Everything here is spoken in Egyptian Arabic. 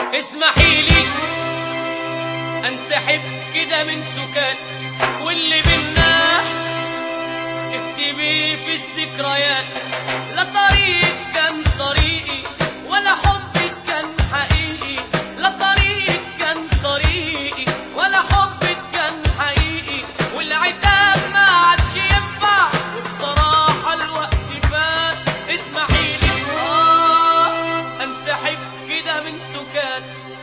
اسمحي لي انسحب كده من سكات واللي بينا اكتبي في الذكريات لا طريق كان طريقي ولا حبك كان حقيقي لا طريق كان طريقي ولا حبك كان حقيقي والعتاب ما عادش ينفع وبصراحة الوقت فات اسمحي لي اه انسحب كده من سكات